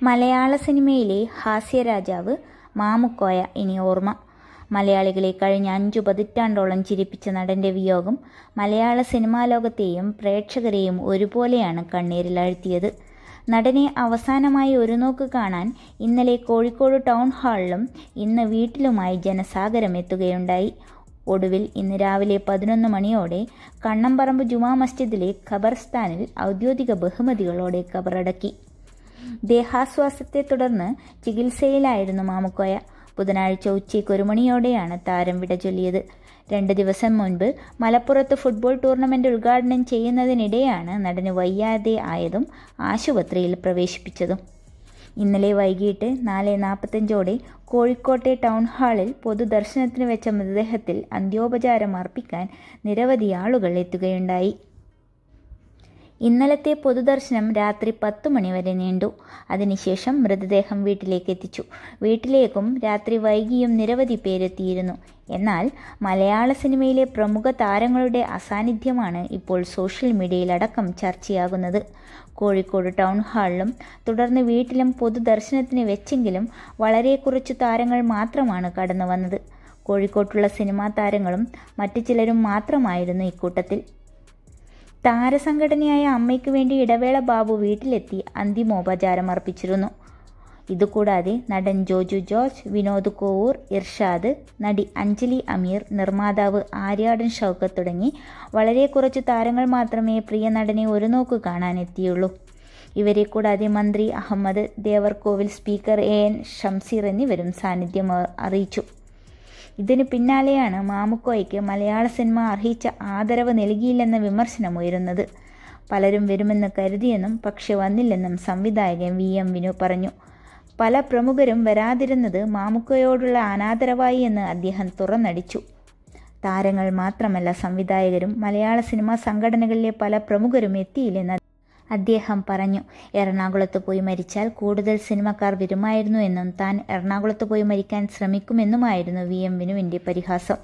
മലയാള സിനിമയിലെ ഹാസ്യരാജാവ് മാമുക്കോയ ഇനി ഓർമ്മ മലയാളികളെ കഴിഞ്ഞ അഞ്ചു പതിറ്റാണ്ടോളം ചിരിപ്പിച്ച നടന്റെ വിയോഗം മലയാള സിനിമാ ലോകത്തെയും പ്രേക്ഷകരെയും ഒരുപോലെയാണ് കണ്ണീരിലാഴ്ത്തിയത് നടനെ അവസാനമായി ഒരു നോക്ക് കാണാൻ ഇന്നലെ കോഴിക്കോട് ടൗൺ ഹാളിലും ഇന്ന് വീട്ടിലുമായി ജനസാഗരം എത്തുകയുണ്ടായി ഒടുവിൽ ഇന്ന് രാവിലെ പതിനൊന്ന് മണിയോടെ കണ്ണമ്പറമ്പ് ജുമാ മസ്ജിദിലെ ഖബർസ്ഥാനിൽ ഔദ്യോഗിക ബഹുമതികളോടെ ഖബറടക്കി ദേഹാസ്വാസത്തെ തുടർന്ന് ചികിത്സയിലായിരുന്നു മാമുക്കോയ ബുധനാഴ്ച ഉച്ചയ്ക്ക് ഒരു മണിയോടെയാണ് താരം വിട ചൊല്ലിയത് രണ്ട് ദിവസം മുൻപ് മലപ്പുറത്ത് ഫുട്ബോൾ ടൂർണമെന്റ് ഉദ്ഘാടനം ചെയ്യുന്നതിനിടെയാണ് നടന് വയ്യാതെ ആയതും ആശുപത്രിയിൽ പ്രവേശിപ്പിച്ചതും ഇന്നലെ വൈകിട്ട് നാല് നാൽപ്പത്തഞ്ചോടെ കോഴിക്കോട്ടെ ടൗൺ ഹാളിൽ പൊതുദർശനത്തിന് വെച്ച മൃതദേഹത്തിൽ അന്ത്യോപചാരം അർപ്പിക്കാൻ നിരവധി ആളുകൾ എത്തുകയുണ്ടായി ഇന്നലത്തെ പൊതുദർശനം രാത്രി പത്തു മണിവരെ നീണ്ടു അതിനുശേഷം മൃതദേഹം വീട്ടിലേക്ക് എത്തിച്ചു വീട്ടിലേക്കും രാത്രി വൈകിയും നിരവധി പേരെത്തിയിരുന്നു എന്നാൽ മലയാള സിനിമയിലെ പ്രമുഖ താരങ്ങളുടെ അസാന്നിധ്യമാണ് ഇപ്പോൾ സോഷ്യൽ മീഡിയയിലടക്കം ചർച്ചയാകുന്നത് കോഴിക്കോട് ടൗൺ ഹാളിലും തുടർന്ന് വീട്ടിലും പൊതുദർശനത്തിന് വെച്ചെങ്കിലും വളരെ കുറച്ചു താരങ്ങൾ മാത്രമാണ് കടന്നു വന്നത് കോഴിക്കോട്ടുള്ള സിനിമാ താരങ്ങളും മറ്റു ചിലരും മാത്രമായിരുന്നു ഇക്കൂട്ടത്തിൽ താരസംഘടനയായ അമ്മയ്ക്ക് വേണ്ടി ഇടവേള ബാബു വീട്ടിലെത്തി അന്തിമോപചാരം അർപ്പിച്ചിരുന്നു ഇതുകൂടാതെ നടൻ ജോജു ജോർജ് വിനോദ് കോവൂർ ഇർഷാദ് നടി അഞ്ജലി അമീർ നിർമ്മാതാവ് ആര്യാടൻ ഷൗക്കത്ത് തുടങ്ങി വളരെ കുറച്ചു താരങ്ങൾ മാത്രമേ പ്രിയ നടനെ ഒരു നോക്ക് കാണാനെത്തിയുള്ളൂ ഇവരെ കൂടാതെ മന്ത്രി Ahammed Devarkovil speaker A N Shamseer എന്നിവരും സാന്നിധ്യം അറിയിച്ചു ഇതിന് പിന്നാലെയാണ് മാമുക്കോയ്ക്ക് മലയാള സിനിമ അർഹിച്ച ആദരവ് നൽകിയില്ലെന്ന വിമർശനം ഉയരുന്നത് പലരും വരുമെന്ന് കരുതിയെന്നും പക്ഷെ വന്നില്ലെന്നും സംവിധായകൻ വി എം വിനു പറഞ്ഞു പല പ്രമുഖരും വരാതിരുന്നത് മാമുക്കോയോടുള്ള അനാദരവായി എന്ന് അദ്ദേഹം തുറന്നടിച്ചു താരങ്ങൾ മാത്രമല്ല സംവിധായകരും മലയാള സിനിമാ സംഘടനകളിലെ പല പ്രമുഖരും എത്തിയില്ലെന്ന് അദ്ദേഹം പറഞ്ഞു എറണാകുളത്ത് പോയി മരിച്ചാൽ കൂടുതൽ സിനിമക്കാർ വരുമായിരുന്നു എന്നും താൻ എറണാകുളത്ത് പോയി മരിക്കാൻ ശ്രമിക്കുമെന്നുമായിരുന്നു വി എം വിനുവിൻ്റെ പരിഹാസം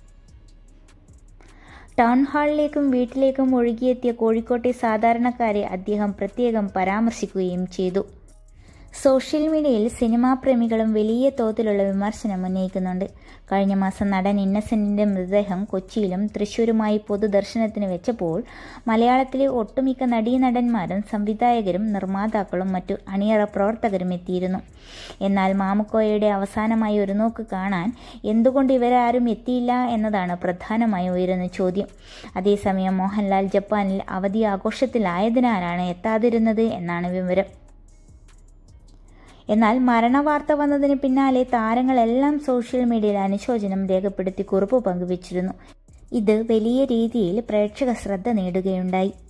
ടൗൺ ഹാളിലേക്കും വീട്ടിലേക്കും ഒഴുകിയെത്തിയ കോഴിക്കോട്ടെ സാധാരണക്കാരെ അദ്ദേഹം പ്രത്യേകം പരാമർശിക്കുകയും ചെയ്തു സോഷ്യൽ മീഡിയയിൽ സിനിമാ പ്രേമികളും വലിയ തോതിലുള്ള വിമർശനം ഉന്നയിക്കുന്നുണ്ട് കഴിഞ്ഞ മാസം നടൻ ഇന്നസെന്റിന്റെ മൃതദേഹം കൊച്ചിയിലും തൃശൂരുമായി പൊതുദർശനത്തിന് വെച്ചപ്പോൾ മലയാളത്തിലെ ഒട്ടുമിക്ക നടീനടന്മാരും സംവിധായകരും നിർമ്മാതാക്കളും മറ്റു അണിയറ പ്രവർത്തകരും എത്തിയിരുന്നു എന്നാൽ മാമുക്കോയയുടെ അവസാനമായി ഒരു നോക്ക് കാണാൻ എന്തുകൊണ്ട് ഇവരാരും എത്തിയില്ല എന്നതാണ് പ്രധാനമായി ഉയരുന്ന ചോദ്യം അതേസമയം മോഹൻലാൽ ജപ്പാനിൽ അവധി ആഘോഷത്തിലായതിനാലാണ് എത്താതിരുന്നത് എന്നാണ് വിവരം എന്നാൽ മരണവാർത്ത വന്നതിന് പിന്നാലെ താരങ്ങളെല്ലാം സോഷ്യൽ മീഡിയയിൽ അനുശോചനം രേഖപ്പെടുത്തി കുറിപ്പ് പങ്കുവച്ചിരുന്നു ഇത് വലിയ രീതിയിൽ പ്രേക്ഷക ശ്രദ്ധ നേടുകയുണ്ടായി